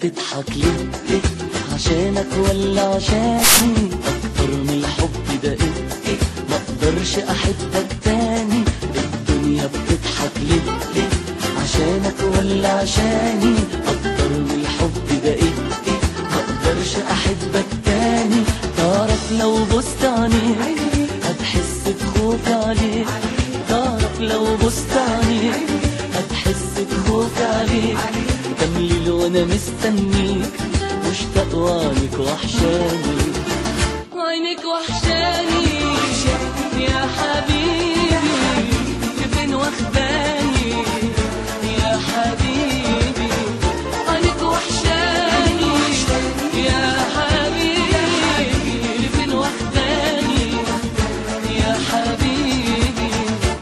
بتضحك ليه ليه عشانك ولا عشاني اكتر من الحب ده ايه ايه ما اقدرش احبك تاني الدنيا بتضحك ليه ليه عشانك ولا عشاني اكتر من الحب ده ايه ايه ما اقدرش احبك تاني تعرف لو بصت عليك هتحس بخوف عليك تعرف لو بصت عليك هتحس بخوف عليك كم ليل وانا مستنيك مشتاق وعنك وحشاني عينك وحشاني يا حبيبي فين واخداني يا حبيبي عينك وحشاني يا حبيبي فين واخداني يا حبيبي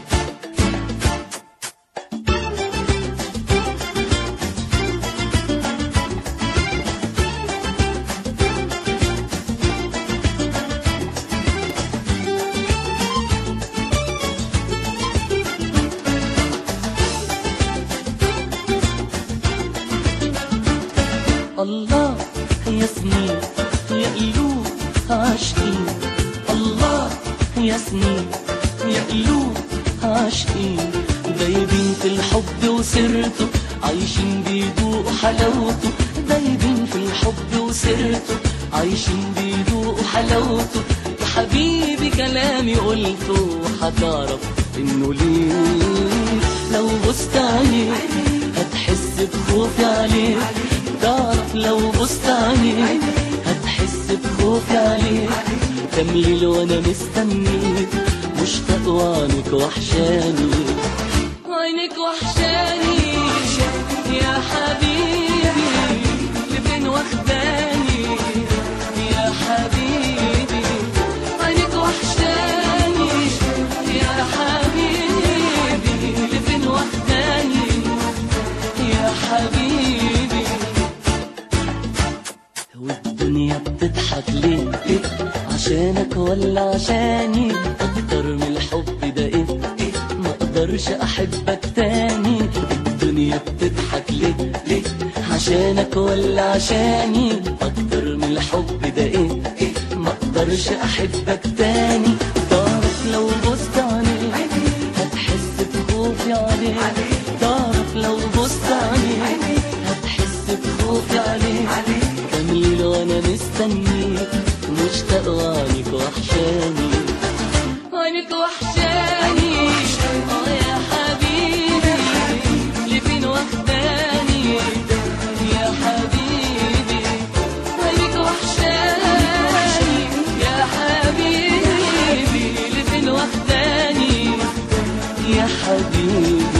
الله يا سنين يا قلوب عاشقين الله يا سنين يا قلوب عاشقين دايبين في الحب وسرته عايشين بيدوقوا حلاوته دايبين في الحب وسرته عايشين بيدوقوا حلاوته يا حبيبي كلامي قلته هتعرف انه ليه لو بصت عليك هتحس بخوفي عليك تعرف لو بصت عليك هتحس بخوفي عليك كم ليل وانا مستنيك مشتاق وعنك وحشاني عينك وحشاني يا حبيبي لفين واخداني يا حبيبي عينك وحشاني يا حبيبي لفين واخداني يا حبيبي والدنيا بتضحك ليه إيه؟ عشانك ولا عشاني اكتر من الحب ده ايه إيه؟ ما اقدرش احبك تاني الدنيا بتضحك ليه ليه عشانك ولا عشاني اكتر من الحب ده ايه إيه؟ ما اقدرش احبك تاني تعرف لو بصت عليك هتحس بخوفي عليك تعرف لو بصت عليك هتحس بخوفي عليك كم ليل وانا مستنيك مشتاق وعنك وحشاني عينك وحشاني اه يا حبيبي لفين واخداني يا حبيبي عينك وحشاني يا حبيبي لفين واخداني يا حبيبي